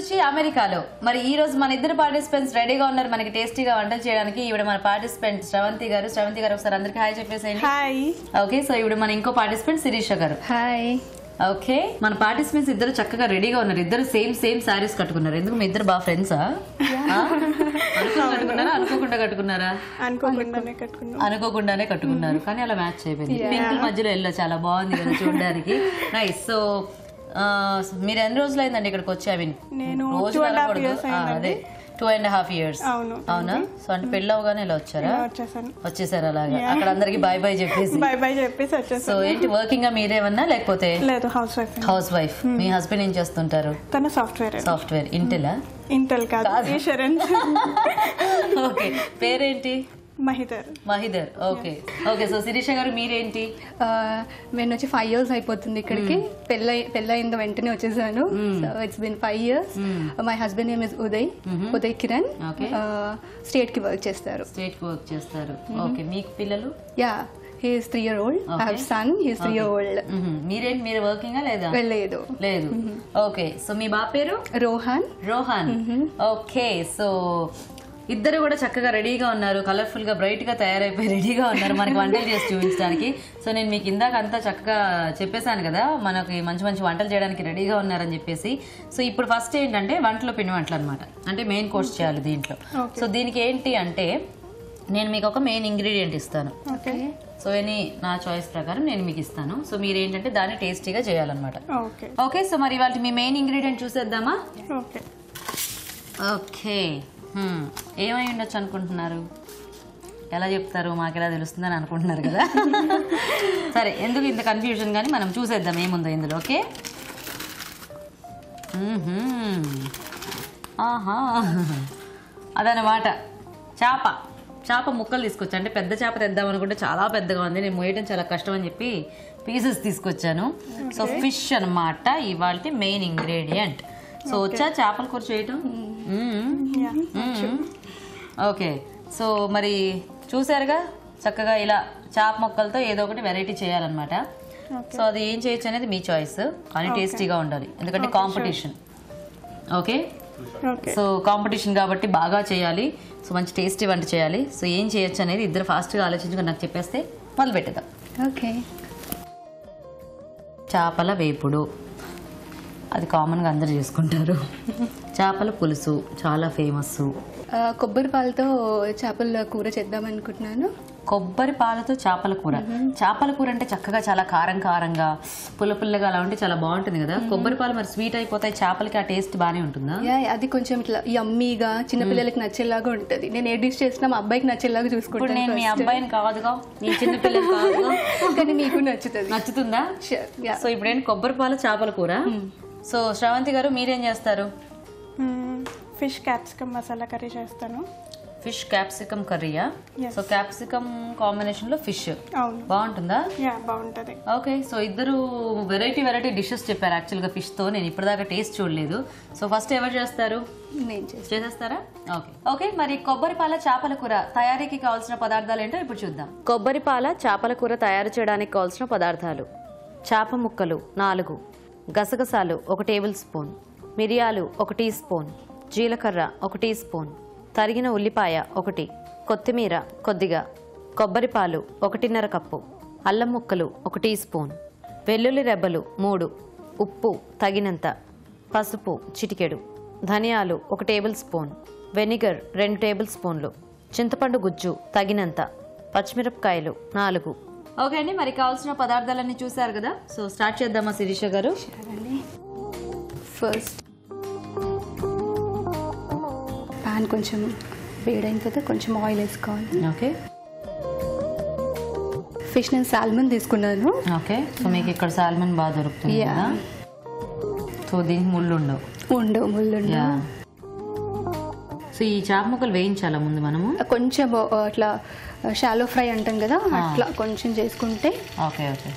వచ్చి అమెరికాలో మరి ఈ రోజు మన ఇద్దరు పార్టిసిపెంట్స్ రెడీగా ఉన్నారు మనకి టేస్టీగా వంటలు చేయడానికి ఇవిడ మన పార్టిసిపెంట్ శ్రవంతి గారు శ్రవంతి గారు ఒకసారి అందరికి హాయ్ చెప్పేసేయండి హాయ్ ఓకే సో ఇప్పుడు మన ఇంకో పార్టిసిపెంట్ శిరీష గారు హాయ్ ఓకే మన పార్టిసిపెంట్స్ ఇద్దరు చక్కగా రెడీగా ఉన్నారు ఇద్దరు సేమ్ సేమ్ శారీస్ కట్టుకున్నారు ఎందుకు మీ ఇద్దరు బాగా ఫ్రెండ్సా అనుకుని కట్టుకున్నారా అనుకోకుండా కట్టుకున్నారా అనుకోకుండానే కట్టుకున్నాం అనుకోకుండానే కట్టుకున్నారు కానీ అలా మ్యాచ్ అయిపోయింది పింక్ మధ్యలో ఎల్లో చాలా బాగుంది కదా చూడడానికి నైస్ సో మీరు ఎన్ని రోజులు అయిందండి ఇక్కడికి వచ్చి ఐ మీన్ నేను రోజు two and half అనకూడదు. years ఆ, అయిందండి. అదే టూ అండ్ హాఫ్ ఇయర్స్ అవును. అవునా సో అంటే పెళ్ళి అవగానే ఇలా వచ్చారా ఇలా వచ్చేసాను వచ్చేసారు అలాగా అక్కడ అందరికి బాయ్ బాయ్ చెప్పేసి బై బై చెప్పేసి సో వచ్చేసాను ఏంటి వర్కింగ్ మీరేమన్నా లేకపోతే లేదు హౌస్ వైఫ్ హౌస్ వైఫ్ మీ హస్బెండ్ ఏం చేస్తుంటారు తన సాఫ్ట్వేర్ సాఫ్ట్వేర్ ఇంటెలా ఇంటెల్ కాదు ఇన్సూరెన్స్ ఓకే పేరేంటి Mahidhar Mahidhar okay okay so Sirisha garu మీరేంటి నేను వచ్చి ఫైవ్ ఇయర్స్ అయిపోతుంది ఇక్కడికి పెళ్ళై పెళ్ళైన వెంటనే వచ్చేసాను so it's been five years my husband name is Uday Uday Kiran Okay. State కి వర్క్ చేస్తారు స్టేట్ వర్క్ చేస్తారు ఓకే మీకు పిల్లలు yeah he's three year old I have son he's three year old hmm. మీరేంటి మీరు వర్కింగా లేదా వెళ్ళలేదు లేదు ఓకే సో మీ బాబు పేరు రోహన్ రోహన్ ఓకే సో ఇద్దరు కూడా చక్కగా రెడీగా ఉన్నారు కలర్ఫుల్ గా బ్రైట్ గా తయారైపోయి రెడీగా ఉన్నారు మనకి వంటలు చేసి చూపించడానికి సో నేను మీకు ఇందాక అంతా చక్కగా చెప్పేశాను కదా మనకి మంచి మంచి వంటలు చేయడానికి రెడీగా ఉన్నారని చెప్పేసి సో ఇప్పుడు ఫస్ట్ ఏంటంటే వంటలో పిండి వంటలు అనమాట అంటే మెయిన్ కోర్స్ చేయాలి దీంట్లో సో దీనికి ఏంటి అంటే నేను మీకు ఒక మెయిన్ ఇంగ్రీడియంట్ ఇస్తాను ఓకే సో ఎనీ నా చాయిస్ ప్రకారం నేను మీకు ఇస్తాను సో మీరు ఏంటంటే దాన్ని టేస్టీగా చేయాలన్నమాట ఓకే ఓకే సో మరి ఇవాళ మీ మెయిన్ ఇంగ్రీడియంట్ చూసేద్దామా ఓకే ఓకే హ్మ్. ఏమై ఉండొచ్చు అనుకుంటున్నారు ఎలా చెప్తారు మాకు ఎలా తెలుస్తుందని అనుకుంటున్నారు కదా సరే ఎందుకు ఇంత కన్ఫ్యూజన్ కానీ మనం చూసేద్దాం ఏముందో ఇందులో ఓకే మ్మ్హ్మ్. ఆహా అదనమాట చేప చేప ముక్కలు తీసుకొచ్చా అంటే పెద్ద చేప తెద్దాం అనుకుంటే చాలా పెద్దగా ఉంది నేను మోయడం చాలా కష్టం అని చెప్పి పీసెస్ తీసుకొచ్చాను సో ఫిష్ అన్నమాట ఇవాళ మెయిన్ ఇంగ్రీడియంట్ సో వచ్చా చేపల కూర చేయటం hmm. Yeah hmm. Okay so మరి చూసారుగా చక్కగా ఇలా చాప మొక్కలతో ఏదో ఒకటి వెరైటీ చేయాలన్నమాట సో అది ఏం చేయొచ్చు అనేది మీ చాయిస్ కానీ టేస్టీగా ఉండాలి ఎందుకంటే competition okay okay so competition కాబట్టి బాగా చేయాలి సో మంచి టేస్టీ వంట చేయాలి సో ఏం చేయొచ్చు అనేది ఇద్దరు ఫాస్ట్గా ఆలోచించుకొని నాకు చెప్పేస్తే మొదలు పెట్టేద్దాం ఓకే చేపల వేపుడు అది కామన్గా అందరు చేసుకుంటారు చేపల పులుసు చాలా ఫేమస్ కొబ్బరి పాలతో చేపల కూర చేద్దాం అనుకుంటున్నాను కొబ్బరి పాలతో చేపల కూర చేపల కూర అంటే చక్కగా చాలా కారం కారంగా పుల్ల పుల్లగా అలా ఉంటే చాలా బాగుంటుంది కదా కొబ్బరి పాలు మరి స్వీట్ అయిపోతాయి చేపలకి ఆ టేస్ట్ బాగానే ఉంటుందా యా అది కొంచెం ఇట్లా యమ్మీగా చిన్నపిల్లలకి నచ్చేలాగా ఉంటది నేను ఏ డిష్ చేసినా మా అబ్బాయికి నచ్చేలాగా ఇప్పుడు చూసుకుంటాను నేను మీ first. అబ్బాయిని కాదుగా మీ చిన్న పిల్లలు కాదుగా కానీ నీకు నచ్చుతుంది నచ్చుతుందా Sure, yeah. సో ఇప్పుడు ఏంటి కొబ్బరి పాలు చేపల కూర సో శ్రావంతి గారు మీరేం చేస్తారు ఫిష్ క్యాప్సికమ్ మసాలా కర్రీ చేస్తాను ఫిష్ క్యాప్సికమ్ కర్రీయా Yes. సో క్యాప్సికమ్ కాంబినేషన్ లో ఫిష్ అవును బాగుంటుందా యా బాగుంటుంది ఓకే సో ఇద్దరు వెరైటీ వెరైటీ డిషెస్ చెప్పారు యాక్చువల్గా ఫిష్తో నేను ఇప్పటిదాకా టేస్ట్ చూడలేదు సో ఫస్ట్ ఎవరు చేస్తారు నేను చేస్తాను చేసేస్తారా ఓకే ఓకే మరి కొబ్బరి పాల చేపల కూర తయారీకి కావాల్సిన పదార్థాలు ఏంటో ఇప్పుడు చూద్దాం కొబ్బరి పాల చేపల కూర తయారు చేయడానికి కావాల్సిన పదార్థాలు చేప ముక్కలు నాలుగు గసగసాలు ఒక టేబుల్ స్పూన్ మిరియాలు ఒక టీ స్పూన్ జీలకర్ర ఒక టీ స్పూన్ తరిగిన ఉల్లిపాయ ఒకటి కొత్తిమీర కొద్దిగా కొబ్బరి పాలు ఒకటిన్నర కప్పు అల్లం ముక్కలు ఒక టీ స్పూన్ వెల్లుల్లి రెబ్బలు మూడు ఉప్పు తగినంత పసుపు చిటికెడు ధనియాలు ఒక టేబుల్ స్పూన్ వెనిగర్ రెండు టేబుల్ స్పూన్లు చింతపండు గుజ్జు తగినంత పచ్చిమిరపకాయలు నాలుగు ఓకే అండి మరి కావాల్సిన పదార్థాలన్నీ చూసారు కదా సో స్టార్ట్ చేద్దామా శిరీష గారు ఫస్ట్ పాన్ కొంచెం వేడైన తర్వాత కొంచెం ఆయిల్ వేసుకోవాలి ఓకే ఫిష్ నేను సాల్మన్ తీసుకున్నాను ఓకే సో మీకు ఇక్కడ సాల్మన్ బాగా దొరుకుతుంది Yeah. కదా సో దీనికి ముళ్ళు ఉండవు ఉండవు ముళ్ళు యా సో ఈ చేప ముక్కలు వేయించాలా ముందు మనము కొంచెం అట్లా షాలో ఫ్రై అంటాం కదా అట్లా కొంచెం చేసుకుంటే ఓకే ఓకే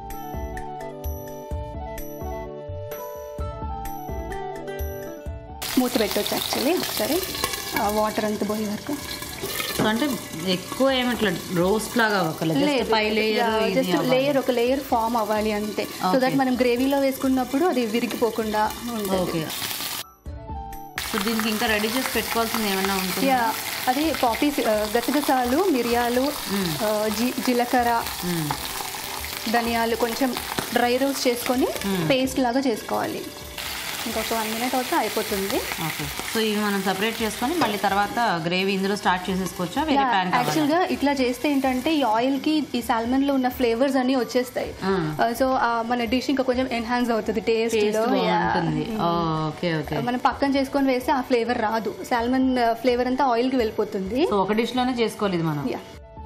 మూత పెట్టవచ్చు యాక్చువల్లీ ఒకసారి వాటర్ అంతా పోయే వరకు సో అంటే ఎక్కువ ఏమట్లా రోస్ట్ లాగా అవ్వకలేదు జస్ట్ పై లేయర్ జస్ట్ లేయర్ ఒక లేయర్ ఫామ్ అవ్వాలి అంతే సో దట్ మనం గ్రేవీలో వేసుకున్నప్పుడు అది విరిగిపోకుండా ఉంటుంది ఓకే సో దీనికి ఇంకా రెడీ చేసి పెట్టుకోవాల్సింది ఏమన్నా ఉంటుంది యా అది పాపీస్ గసగసాలు మిరియాలు ఆ, జీ జీలకర్ర ధనియాలు కొంచెం డ్రై రోస్ట్ చేసుకొని పేస్ట్ లాగా చేసుకోవాలి ఇంకొక వన్ మినిట్ అవుతే అయిపోతుంది ఓకే సో ఇవి మనం సపరేట్ చేసుకొని మళ్ళీ తర్వాత గ్రేవీ ఇందులో స్టార్ట్ చేసేసుకోవచ్చా వేరే ప్యాన్ యాక్చువల్గా ఇట్లా చేస్తే ఏంటంటే ఈ ఆయిల్కి ఈ సాల్మన్లో ఉన్న ఫ్లేవర్స్ అన్నీ వచ్చేస్తాయి సో మన డిష్ ఇంకా కొంచెం ఎన్హాన్స్ అవుతుంది టేస్ట్ టేస్ట్లో బాగుంటుంది ఓకే ఓకే మనం పక్కన చేసుకొని వేస్తే ఆ ఫ్లేవర్ రాదు సాల్మన్ ఫ్లేవర్ అంతా ఆయిల్కి వెళ్ళిపోతుంది సో ఒక డిష్ లోనే చేసుకోవాలి ఇది మనం యా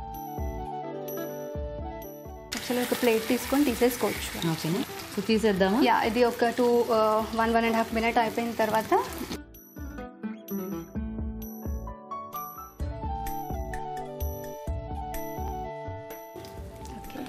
యాక్చువల్గా ఒక ప్లేట్ తీసుకొని తీసేసుకోవచ్చు ఓకేనా సో తీసేద్దామా యా ఇది ఒక two one one and half minute అయిపోయిన తర్వాత Okay.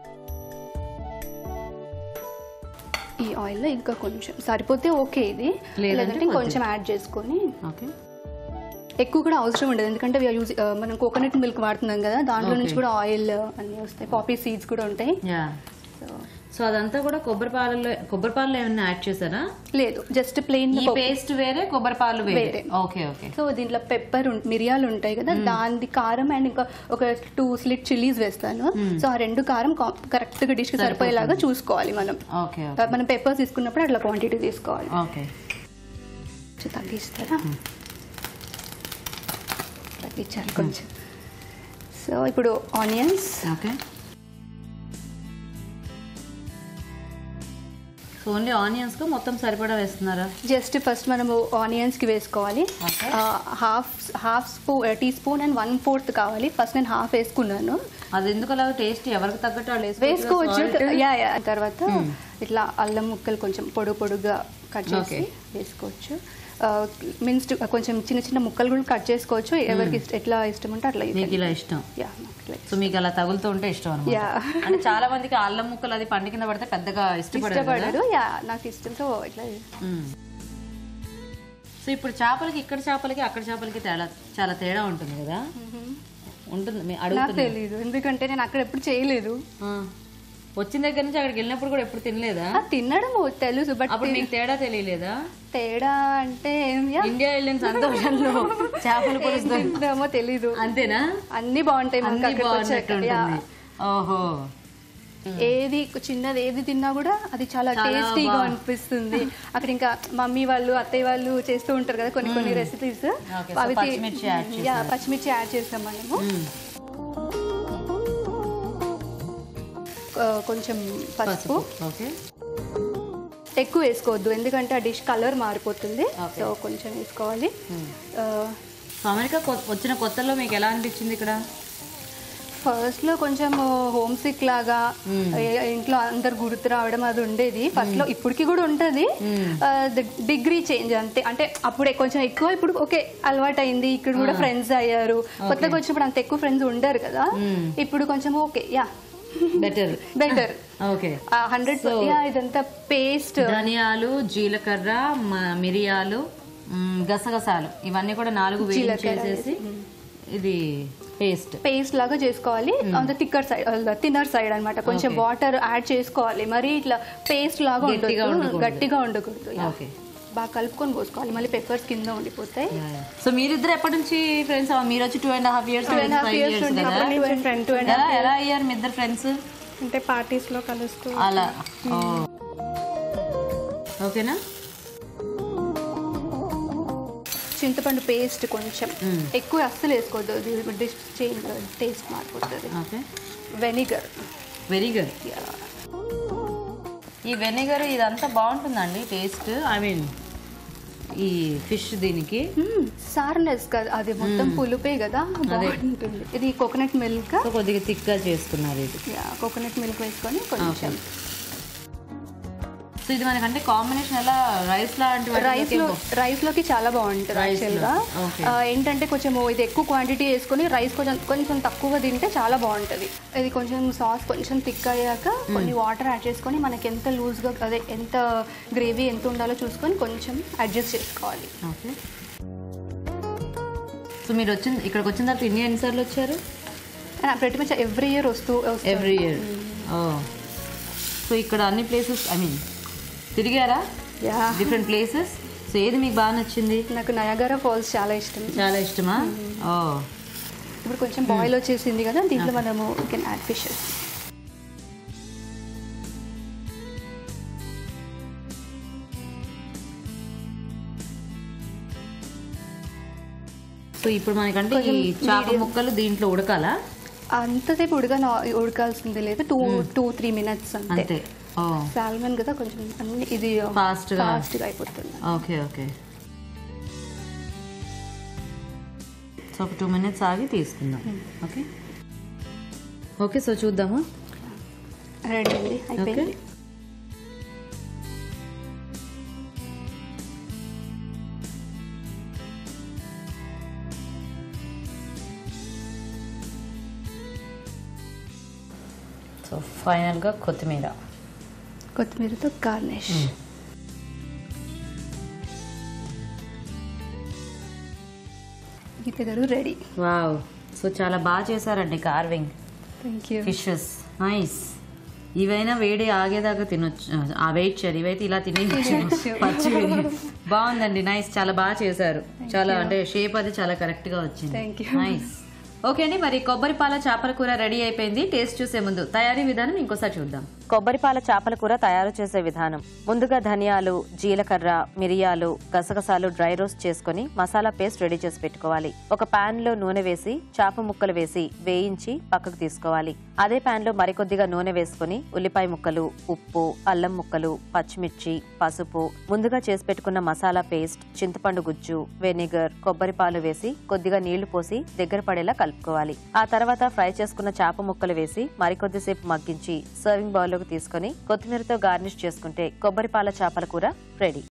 ఈ ఆయిల్లో ఇంకా కొంచెం సరిపోతే ఓకే ఇది లేదంటే లేదంటే కొంచెం యాడ్ చేసుకొని ఓకే ఎక్కువ కూడా అవసరం ఉండదు ఎందుకంటే we are using- uh, మనం కోకోనట్ మిల్క్ వాడుతున్నాం కదా దాంట్లో నుంచి కూడా ఆయిల్ అన్నీ వస్తాయి పాపీ సీడ్స్ కూడా ఉంటాయి యా సో సో అదంతా కూడా కొబ్బరి పాలలో కొబ్బరి పాలలో ఏమైనా యాడ్ చేశారా లేదు జస్ట్ ప్లెయిన్ ఈ పేస్ట్ వేరే కొబ్బరి పాలు వేరే వేరే. ఓకే ఓకే సో దీంట్లో పెప్పర్ మిరియాలు ఉంటాయి కదా దాని కారం అండ్ ఇంకా ఒక టూ స్లిట్ చిల్లీస్ వేస్తాను సో ఆ రెండు కారం కరెక్ట్ గా డిష్ కి సరిపోయేలాగా చూసుకోవాలి మనం ఓకే మనం పెప్పర్స్ తీసుకున్నప్పుడు అట్లా క్వాంటిటీ తీసుకోవాలి ఓకే కొంచెం తగ్గిస్తారా తగ్గించాలి కొంచెం సో ఇప్పుడు onions okay so only onions కు మొత్తం సరిపడా వేస్తున్నారా జస్ట్ ఫస్ట్ మనము ఆనియన్స్ కి వేసుకోవాలి Okay. Half half spoon teaspoon and one fourth కావాలి ఫస్ట్ నేను హాఫ్ వేసుకున్నాను అది ఎందుకు అలా టేస్ట్ ఎవరికి తగ్గట్టు వాళ్ళు వేసుకోవచ్చు Salt. యా యా తర్వాత ఇట్లా అల్లం ముక్కలు కొంచెం పొడుగు పొడుగ్గా కట్ చేసి Okay. వేసుకోవచ్చు మిన్స్డ్ కొంచెం చిన్న చిన్న ముక్కలు కూడా కట్ చేసుకోవచ్చు ఎవరికి ఇష్ట- ఎట్లా ఇష్టం ఉంటే అట్లా మీకు ఇలా ఇష్టం యా సో మీకు అలా తగులుతూ ఉంటే ఇష్టం అనమాట యా అంటే చాలా మందికి అల్లం ముక్కలు అది పండు కింద పడితే పెద్దగా ఇష్టపడరు కదా. ఇష్టపడరు యా నాకు ఇష్టం సో ఇట్లా మ్మ్. సో ఇప్పుడు చేపలకి ఇక్కడ చేపలకి అక్కడ చేపలకి తేడా చాలా తేడా ఉంటుంది కదా ఉంటుంది మీ నాకు అడుగుతున్నా తెలీదు ఎందుకంటే నేను అక్కడ ఎప్పుడు చేయలేదు ఆ. వచ్చిన దగ్గర నుంచి అక్కడికి వెళ్ళినప్పుడు కూడా ఎప్పుడు తినలేదా ఆ, తినడం తెలుసు బట్ అప్పుడు మీకు తేడా తెలియలేదా తేడా అంటే ఏం యా ఇండియా వెళ్ళిన సంతోషంలో చేపల ఏం పులుసు తింటామో తెలీదు అంతేనా అన్ని బాగుంటాయి మనకి అన్ని అక్కడికి బాగున్నట్టు వచ్చాక యా. ఉంటుంది ఓహో ఏది చిన్నది ఏది తిన్నా కూడా అది చాలా చాలా టేస్టీగా బా- అనిపిస్తుంది అక్కడ ఇంకా మమ్మీ వాళ్ళు అత్తయ్య వాళ్ళు చేస్తూ ఉంటారు కదా కొన్ని కొన్ని రెసిపీస్ Okay, so పచ్చిమిర్చి add యా పచ్చిమిర్చి యాడ్ చేస్తాం మనము ఆ, కొంచెం పసుపు ఓకే ఎక్కువ వేసుకోవద్దు ఎందుకంటే ఆ డిష్ కలర్ మారిపోతుంది సో కొంచెం వేసుకోవాలి ఆ, సో అమెరికా కొ- వచ్చిన కొత్తలో మీకు ఎలా అనిపించింది ఇక్కడ ఫస్ట్ లో కొంచెం హోమ్ సిక్ లాగా ఏ- ఇంట్లో అందరు గుర్తు రావడం అది ఉండేది ఫస్ట్ లో ఇప్పటికి కూడా ఉంటది డిగ్రీ చేంజ్ అంతే అంటే అప్పుడే కొంచెం ఎక్కువ ఇప్పుడు ఓకే అలవాటు అయింది ఇక్కడ కూడా ఫ్రెండ్స్ అయ్యారు కొత్తగా వచ్చినప్పుడు అంత ఎక్కువ ఫ్రెండ్స్ ఉండరు కదా ఇప్పుడు కొంచెం okay yeah better better okay hundred ఇదంతా పేస్ట్ ధనియాలు జీలకర్ర మ- మిరియాలు మ్, గసగసాలు ఇవన్నీ కూడా నాలుగు వేయించేసేసి ఇది పేస్ట్ పేస్ట్ లాగా చేసుకోవాలి అంత థిక్కర్ సైడ్ థిన్నర్ సైడ్ అన్నమాట కొంచెం వాటర్ యాడ్ చేసుకోవాలి మరి ఇట్లా పేస్ట్ లాగా గట్టిగా ఉండదు ఉండకూడదు. గట్టిగా ఉండకూడదు yeah. ఓకే బాగా కలుపుకొని పోసుకోవాలి మళ్ళీ పెప్పర్స్ కింద ఉండిపోతాయి సో మీరిద్దరు ఎప్పటి నుంచి ఫ్రెండ్స్ మీరు వచ్చి two and half years Two and a half years నుండి అప్పటి నుంచి friend, two and a ఎలా ఎలా అయ్యారు మీ ఇద్దరు ఫ్రెండ్స్ అంటే పార్టీస్లో కలుస్తూ అలా ఓ. ఓకేనా చింతపండు పేస్ట్ కొంచెం ఎక్కువ అస్సలు వేసుకోవద్దు డిష్ చేంజ్ టేస్ట్ మారిపోతుంది ఓకే వెనిగర్ వెరీ గుడ్ ఈ వెనిగర్ ఇదంతా బాగుంటుందండి టేస్ట్ ఐ మీన్ ఈ ఫిష్ దీనికి సార్నెస్ కదా అది మొత్తం పులుపే కదా బాగుంటుంది ఇది కోకోనట్ మిల్క్ సో కొద్దిగా థిక్గా చేసుకున్నారు ఇది కోకోనట్ మిల్క్ వేసుకొని కొంచెం సో ఇది మనకంటే కాంబినేషన్ ఎలా రైస్ లాంటి రైస్ లో రైస్ లోకి చాలా బాగుంటుంది Rice యాక్చువల్ గా లో, okay. ఆ, ఏంటంటే కొంచెం ఇది ఎక్కువ క్వాంటిటీ వేసుకొని రైస్ కొంచెం కొంచెం తక్కువ తింటే చాలా బాగుంటుంది ఇది కొంచెం సాస్ కొంచెం థిక్ అయ్యాక కొన్ని వాటర్ యాడ్ చేసుకొని మనకి ఎంత లూజ్ గా అదే ఎంత గ్రేవీ ఎంత ఉండాలో చూసుకొని కొంచెం అడ్జస్ట్ చేసుకోవాలి ఓకే సో మీరు వచ్చిన ఇక్కడికి వచ్చిన తర్వాత ఇన్ని ఎన్నిసార్లు వచ్చారు ప్రతి మచ్ ఎవ్రీ ఇయర్ వస్తూ వస్తూ- ఎవ్రీ ఇయర్ ఓ సో ఇక్కడ అన్ని ప్లేసెస్ ఐ మీన్ తిరిగారా Yeah. డిఫరెంట్ ప్లేసెస్ సో ఏది మీకు బాగా నచ్చింది నాకు నయాగరా ఫాల్స్ చాలా ఇష్టం చాలా ఇష్టమా ఓ ఇప్పుడు కొంచెం బాయిల్ వచ్చేసింది కదా దీంట్లో మనము కెన్ యాడ్ ఫిషెస్ సో ఇప్పుడు మనకంటే ఈ కొంచెం చేప medium. ముక్కలు దీంట్లో ఉడకాలా అంతసేపు ఉడక ఉడకాల్సింది లేదు టూ టూ త్రీ మినిట్స్ అంతే అంతే ఓ సాల్మన్ కదా కొంచెం అన్ని ఇది Fast గా. ఫాస్ట్గా అయిపోతుంది ఓకే ఓకే సో ఒక టూ మినిట్స్ ఆగి తీసుకుందాం ఓకే ఓకే సో చూద్దాము రెడీ అండి ఓకే అయిపోయింది సో ఫైనల్గా కొత్తిమీర కొత్తిమీరతో గార్నిష్ గీత గారు రెడీ వావ్ సో చాలా బాగా చేశారండి carving thank you fishes nice ఇవైనా వేడి ఆగేదాకా తినొచ్చు ఆ వెయిట్ చేయాలి ఇవైతే ఇలా తినేయచ్చు తినేయచ్చు. పచ్చివి బాగుందండి నైస్ చాలా బాగా చేశారు చాలా అంటే షేప్ అది చాలా కరెక్ట్ గా వచ్చింది Thank you. నైస్ ఓకే అండి మరి కొబ్బరి పాల చేపల కూర రెడీ అయిపోయింది టేస్ట్ చూసే ముందు తయారీ విధానం ఇంకోసారి చూద్దాం కొబ్బరి పాల చేపల కూర తయారు చేసే విధానం ముందుగా ధనియాలు జీలకర్ర మిరియాలు గసగసాలు డ్రై రోస్ట్ చేసుకుని మసాలా పేస్ట్ రెడీ చేసి పెట్టుకోవాలి ఒక పాన్ లో నూనె వేసి చేప ముక్కలు వేసి వేయించి పక్కకు తీసుకోవాలి అదే పాన్ లో మరికొద్దిగా నూనె వేసుకుని ఉల్లిపాయ ముక్కలు ఉప్పు అల్లం ముక్కలు పచ్చిమిర్చి పసుపు ముందుగా చేసి పెట్టుకున్న మసాలా పేస్ట్ చింతపండు గుజ్జు వెనిగర్ కొబ్బరి పాలు వేసి కొద్దిగా నీళ్లు పోసి దగ్గర పడేలా కలుపుకోవాలి ఆ తర్వాత ఫ్రై చేసుకున్న చేప ముక్కలు వేసి మరికొద్దిసేపు మగ్గించి సర్వింగ్ బౌల్లోకి తీసుకుని కొత్తిమీరతో గార్నిష్ చేసుకుంటే కొబ్బరి పాల చేపల కూర రెడీ